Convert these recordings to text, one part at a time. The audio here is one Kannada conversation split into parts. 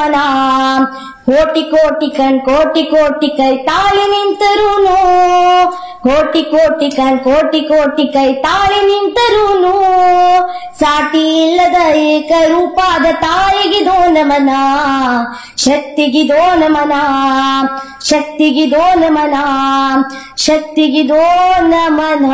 ಮನ ಕೋಟಿ ಕೋಟಿ ಕಣ್ ಕೋಟಿ ಕೋಟಿ ಕೈ ತಾಳಿ ನಿಂತರೂನು ಕೋಟಿ ಕೋಟಿ ಕಣ್ ಕೋಟಿ ಕೋಟಿ ಕೈ ತಾಳಿ ನಿಂತರೂನು ಸಾಟಿ ಇಲ್ಲದ ಏಕರೂಪಾದ ತಾಯಿಗಿದೋ ನಮನ ಶಕ್ತಿಗಿದೋ ನಮನ ಶಕ್ತಿಗಿದೋ ನಮನ ಶಕ್ತಿಗಿದೋ ನಮನ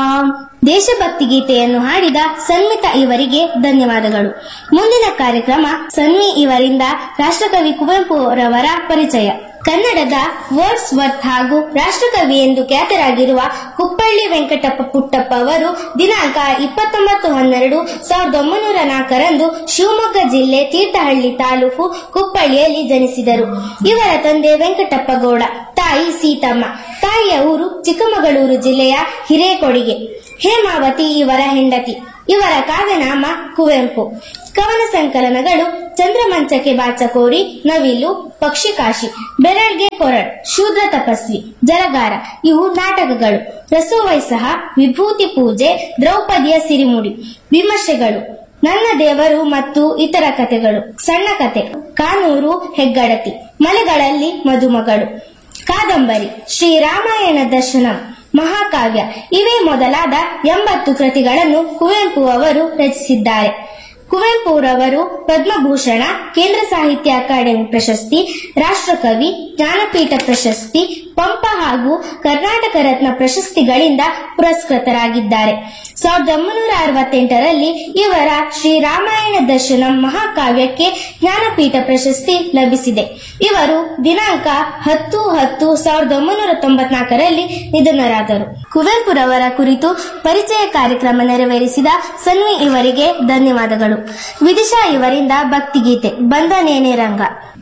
ದೇಶಭಕ್ತಿ ಗೀತೆಯನ್ನು ಹಾಡಿದ ಸನ್ಮಿತಾ ಇವರಿಗೆ ಧನ್ಯವಾದಗಳು ಮುಂದಿನ ಕಾರ್ಯಕ್ರಮ ಸನ್ವಿ ಇವರಿಂದ ರಾಷ್ಟ್ರಕವಿ ಕುವೆಂಪು ಅವರವರ ಪರಿಚಯ ಕನ್ನಡದ ವರ್ಡ್ಸ್ ವರ್ತ್ ಹಾಗೂ ರಾಷ್ಟ್ರಕವಿ ಎಂದು ಖ್ಯಾತರಾಗಿರುವ ಕುಪ್ಪಳ್ಳಿ ವೆಂಕಟಪ್ಪ ಪುಟ್ಟಪ್ಪ ಅವರು ದಿನಾಂಕ ಇಪ್ಪತ್ತೊಂಬತ್ತು ಹನ್ನೆರಡು ಸಾವಿರದ ಒಂಬೈನೂರ ನಾಲ್ಕರಂದು ಶಿವಮೊಗ್ಗ ಜಿಲ್ಲೆ ತೀರ್ಥಹಳ್ಳಿ ತಾಲೂಕು ಕುಪ್ಪಳ್ಳಿಯಲ್ಲಿ ಜನಿಸಿದರು ಇವರ ತಂದೆ ವೆಂಕಟಪ್ಪ ಗೌಡ ತಾಯಿ ಸೀತಮ್ಮ ತಾಯಿಯ ಊರು ಚಿಕ್ಕಮಗಳೂರು ಜಿಲ್ಲೆಯ ಹಿರೇಕೊಡಿಗೆ ಹೇಮಾವತಿ ಇವರ ಹೆಂಡತಿ ಇವರ ಕಾವ್ಯನಾಮ ಕುವೆಂಪು ಕವನ ಸಂಕಲನಗಳು ಚಂದ್ರಮಂಚಕ್ಕೆ ಬಾಚಕೋರಿ ನವಿಲು ಪಕ್ಷಿಕಾಶಿ ಬೆರಳ್ಗೆ ಕೊರಡ್ ಶೂದ್ರ ತಪಸ್ವಿ ಜಲಗಾರ ಇವು ನಾಟಕಗಳು ರಸೋವೈ ಸಹ ವಿಭೂತಿ ಪೂಜೆ ದ್ರೌಪದಿಯ ಸಿರಿಮುಡಿ ವಿಮರ್ಶೆಗಳು ನನ್ನ ದೇವರು ಮತ್ತು ಇತರ ಕಥೆಗಳು ಸಣ್ಣ ಕತೆ ಕಾನೂರು ಹೆಗ್ಗಡತಿ ಮಲೆಗಳಲ್ಲಿ ಮಧುಮಗಳು ಕಾದಂಬರಿ ಶ್ರೀರಾಮಾಯಣ ದರ್ಶನಂ ಮಹಾಕಾವ್ಯ ಇವೇ ಮೊದಲಾದ ಎಂಬತ್ತು ಕೃತಿಗಳನ್ನು ಕುವೆಂಪು ಅವರು ರಚಿಸಿದ್ದಾರೆ ಕುವೆಂಪುರವರು ಪದ್ಮಭೂಷಣ ಕೇಂದ್ರ ಸಾಹಿತ್ಯ ಅಕಾಡೆಮಿ ಪ್ರಶಸ್ತಿ ರಾಷ್ಟ್ರಕವಿ ಜ್ಞಾನಪೀಠ ಪ್ರಶಸ್ತಿ ಪಂಪ ಹಾಗೂ ಕರ್ನಾಟಕ ರತ್ನ ಪ್ರಶಸ್ತಿಗಳಿಂದ ಪುರಸ್ಕೃತರಾಗಿದ್ದಾರೆ ಸಾವಿರದ ಒಂಬೈನೂರ ಅರವತ್ತೆಂಟರಲ್ಲಿ ಇವರ ಶ್ರೀರಾಮಾಯಣ ದರ್ಶನಂ ಮಹಾಕಾವ್ಯಕ್ಕೆ ಜ್ಞಾನಪೀಠ ಪ್ರಶಸ್ತಿ ಲಭಿಸಿದೆ ಇವರು ದಿನಾಂಕ ಹತ್ತು ಹತ್ತು ಸಾವಿರದ ಒಂಬೈನೂರ ತೊಂಬತ್ನಾಲ್ಕರಲ್ಲಿ ನಿಧನರಾದರು ಕುವೆಂಪುರವರ ಕುರಿತು ಪರಿಚಯ ಕಾರ್ಯಕ್ರಮ ನೆರವೇರಿಸಿದ ಸನ್ವಿ ಇವರಿಗೆ ಧನ್ಯವಾದಗಳು ವಿದಿಶಾ ಇವರಿಂದ ಭಕ್ತಿಗೀತೆ ಬಂದನೇನೆ ರಂಗ